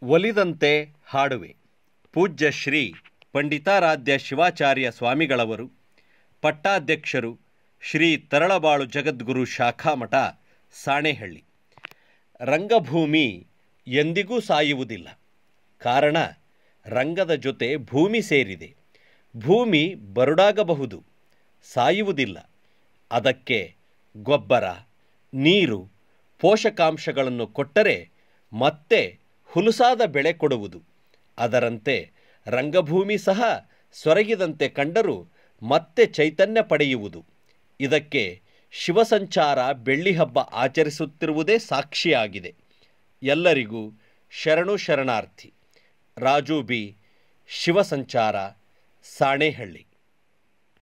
ಒಲಿದಂತೆ ಹಾಡುವೆ ಪೂಜ್ಯ ಶ್ರೀ ಪಂಡಿತಾರಾಧ್ಯ ಶಿವಾಚಾರ್ಯ ಸ್ವಾಮಿಗಳವರು ಪಟ್ಟಾಧ್ಯಕ್ಷರು ಶ್ರೀ ತರಳಬಾಳು ಜಗದ್ಗುರು ಶಾಖಾಮಠ ಸಾಣೆಹಳ್ಳಿ ರಂಗಭೂಮಿ ಎಂದಿಗೂ ಸಾಯುವುದಿಲ್ಲ ಕಾರಣ ರಂಗದ ಜೊತೆ ಭೂಮಿ ಸೇರಿದೆ ಭೂಮಿ ಬರುಡಾಗಬಹುದು ಸಾಯುವುದಿಲ್ಲ ಅದಕ್ಕೆ ಗೊಬ್ಬರ ನೀರು ಪೋಷಕಾಂಶಗಳನ್ನು ಕೊಟ್ಟರೆ ಮತ್ತೆ ಹುಲುಸಾದ ಬೆಳೆ ಕೊಡುವುದು ಅದರಂತೆ ರಂಗಭೂಮಿ ಸಹ ಸೊರಗಿದಂತೆ ಕಂಡರೂ ಮತ್ತೆ ಚೈತನ್ಯ ಪಡೆಯುವುದು ಇದಕ್ಕೆ ಶಿವಸಂಚಾರ ಬೆಳ್ಳಿ ಹಬ್ಬ ಆಚರಿಸುತ್ತಿರುವುದೇ ಸಾಕ್ಷಿಯಾಗಿದೆ ಎಲ್ಲರಿಗೂ ಶರಣು ಶರಣಾರ್ಥಿ ರಾಜು ಬಿ ಶಿವಸಂಚಾರ ಸಾಣೇಹಳ್ಳಿ